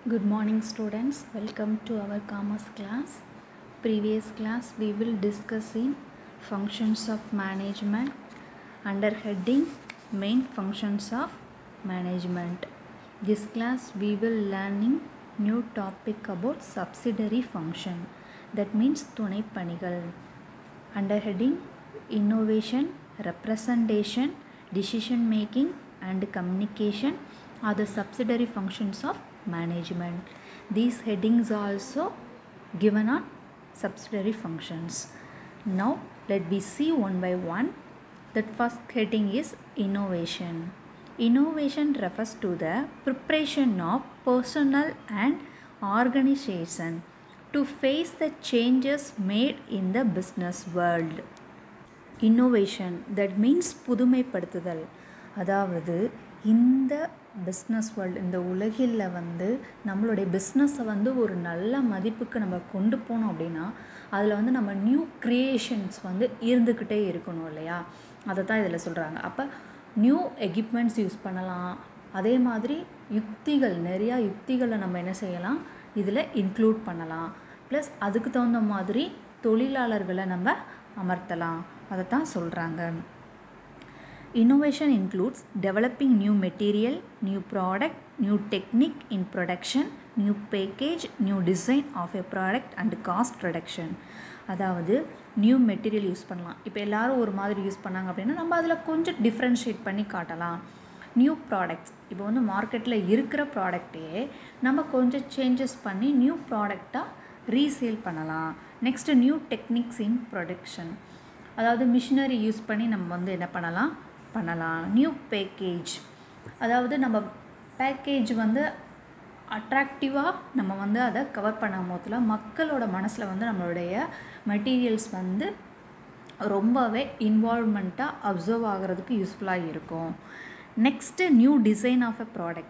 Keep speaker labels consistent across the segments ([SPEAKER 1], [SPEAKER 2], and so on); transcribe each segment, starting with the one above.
[SPEAKER 1] Good morning students. Welcome to our commerce class. Previous class we will discuss in functions of management under heading main functions of management. This class we will learning new topic about subsidiary function that means துணை பணிகள் under heading innovation representation decision making and communication are the subsidiary functions of management these headings are also given on subsidiary functions now let we see one by one that first heading is innovation innovation refers to the preparation of personnel and organization to face the changes made in the business world innovation that means புதுமைப்படுத்துதல் அதாவது இந்த business world இந்த உலகில் வந்து நம்மளுடைய பிஸ்னஸை வந்து ஒரு நல்ல மதிப்புக்கு நம்ம கொண்டு போனோம் அப்படின்னா அதில் வந்து நம்ம நியூ க்ரியேஷன்ஸ் வந்து இருந்துக்கிட்டே இருக்கணும் இல்லையா அதை தான் இதில் சொல்கிறாங்க அப்போ நியூ எக்யூப்மெண்ட்ஸ் யூஸ் பண்ணலாம் அதே மாதிரி யுக்திகள் நிறையா யுக்திகளை நம்ம என்ன செய்யலாம் இதில் இன்க்ளூட் பண்ணலாம் ப்ளஸ் அதுக்கு தகுந்த மாதிரி தொழிலாளர்களை நம்ம அமர்த்தலாம் அதை தான் சொல்கிறாங்க Innovation includes developing new material, new product, new technique in production, new package, new design of a product and cost reduction. அதாவது நியூ மெட்டீரியல் யூஸ் பண்ணலாம் இப்போ எல்லோரும் ஒரு மாதிரி யூஸ் பண்ணாங்க அப்படின்னா நம்ம அதில் கொஞ்சம் டிஃப்ரென்ஷியேட் பண்ணி காட்டலாம் நியூ ப்ராடக்ட்ஸ் இப்போ வந்து மார்க்கெட்டில் இருக்கிற ப்ராடக்டையே நம்ம கொஞ்சம் சேஞ்சஸ் பண்ணி நியூ ப்ராடக்டாக ரீசேல் பண்ணலாம் next new techniques in production அதாவது மிஷினரி யூஸ் பண்ணி நம்ம வந்து என்ன பண்ணலாம் பண்ணலாம் நியூ பேக்கேஜ் அதாவது நம்ம பேக்கேஜ் வந்து அட்ராக்டிவாக நம்ம வந்து அதை கவர் பண்ணும் போதில் மக்களோட மனசில் வந்து நம்மளுடைய மெட்டீரியல்ஸ் வந்து ரொம்பவே இன்வால்மெண்ட்டாக அப்சர்வ் ஆகிறதுக்கு யூஸ்ஃபுல்லாக இருக்கும் next new design of a product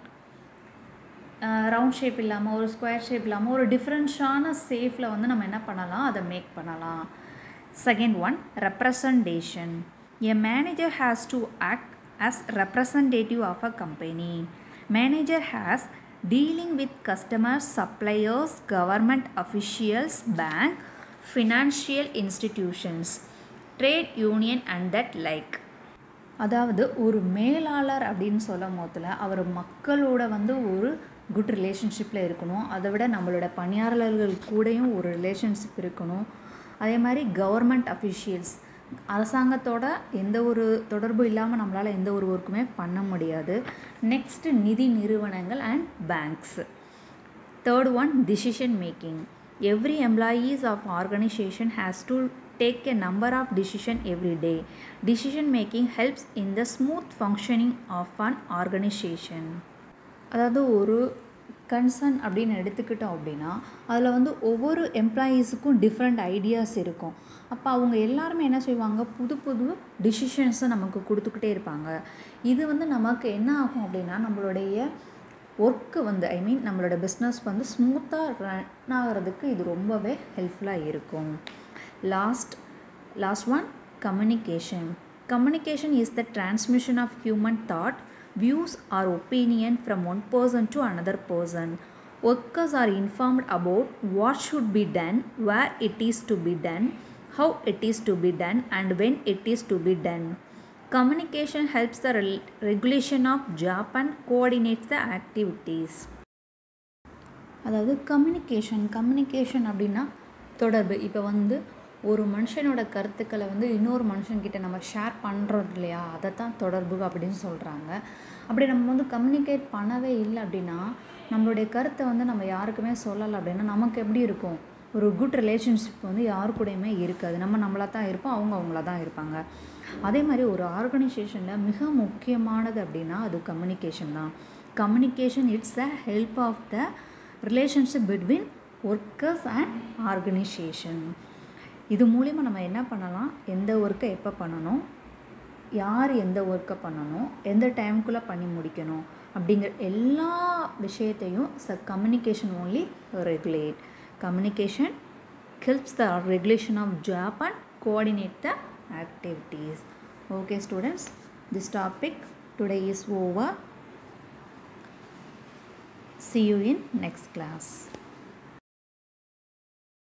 [SPEAKER 1] round shape இல்லாமல் ஒரு ஸ்கொயர் ஷேப் இல்லாமல் ஒரு டிஃப்ரெண்ட்ஸான சேஃபில் வந்து நம்ம என்ன பண்ணலாம் அதை மேக் பண்ணலாம் second one representation A manager has to act as representative of a company. Manager has dealing with customers, suppliers, government officials, bank, financial institutions, trade union and that like. அதாவது ஒரு மேலாளர் அப்படின்னு சொல்லும் போதில் அவர் மக்களோட வந்து ஒரு குட் ரிலேஷன்ஷிப்பில் இருக்கணும் அதை விட நம்மளோட பணியாளர்கள் கூடயும் ஒரு ரிலேஷன்ஷிப் இருக்கணும் அதே மாதிரி கவர்மெண்ட் அஃபிஷியல்ஸ் அரசாங்கத்தோட எந்த ஒரு தொடர்பு இல்லாமல் நம்மளால் எந்த ஒரு ஒர்க்குமே பண்ண முடியாது நெக்ஸ்ட்டு நிதி நிறுவனங்கள் and banks third one decision making every employees of organisation has to take a number of decision every day decision making helps in the smooth functioning of an organisation அதாவது ஒரு கன்சர்ன் அப்படின்னு எடுத்துக்கிட்டோம் அப்படின்னா அதில் வந்து ஒவ்வொரு எம்ப்ளாயீஸுக்கும் டிஃப்ரெண்ட் ஐடியாஸ் இருக்கும் அப்போ அவங்க எல்லாருமே என்ன செய்வாங்க புது புது டிசிஷன்ஸை நமக்கு கொடுத்துக்கிட்டே இருப்பாங்க இது வந்து நமக்கு என்ன ஆகும் அப்படின்னா நம்மளுடைய ஒர்க்கு வந்து ஐ மீன் நம்மளோட பிஸ்னஸ் வந்து ஸ்மூத்தாக ரன் ஆகிறதுக்கு இது ரொம்பவே ஹெல்ப்ஃபுல்லாக இருக்கும் last last one communication communication is the transmission of human thought views or opinion from one person to another person. Workers are informed about what should be done, where it is to be done, how it is to be done, and when it is to be done. Communication helps the re- regulation of job and coordinates the activities. அதாவது communication communication அப்படின்னா தொடர்பு இப்போ வந்து ஒரு மனுஷனோட கருத்துக்களை வந்து இன்னொரு மனுஷன்கிட்ட நம்ம ஷேர் பண்ணுறோம் இல்லையா அதை தான் தொடர்பு அப்படின்னு சொல்கிறாங்க அப்படி நம்ம வந்து கம்யூனிகேட் பண்ணவே இல்லை அப்படின்னா நம்மளுடைய கருத்தை வந்து நம்ம யாருக்குமே சொல்லலை அப்படின்னா நமக்கு எப்படி இருக்கும் ஒரு குட் ரிலேஷன்ஷிப் வந்து யாரு கூடயுமே இருக்காது நம்ம நம்மளாக தான் இருப்போம் அவங்க அவங்கள தான் இருப்பாங்க அதே மாதிரி ஒரு ஆர்கனைசேஷனில் மிக முக்கியமானது அப்படின்னா அது கம்யூனிகேஷன் தான் communication it's a help of the relationship between workers and organisation இது மூலிமா நம்ம என்ன பண்ணலாம் எந்த ஒர்க்கை எப்போ பண்ணணும் யார் எந்த ஒர்க்கை பண்ணணும் எந்த டைமுக்குள்ளே பண்ணி முடிக்கணும் அப்படிங்கிற எல்லா விஷயத்தையும் ச communication only regulate communication helps the regulation of job and coordinate the activities okay students this topic today is over see you in next class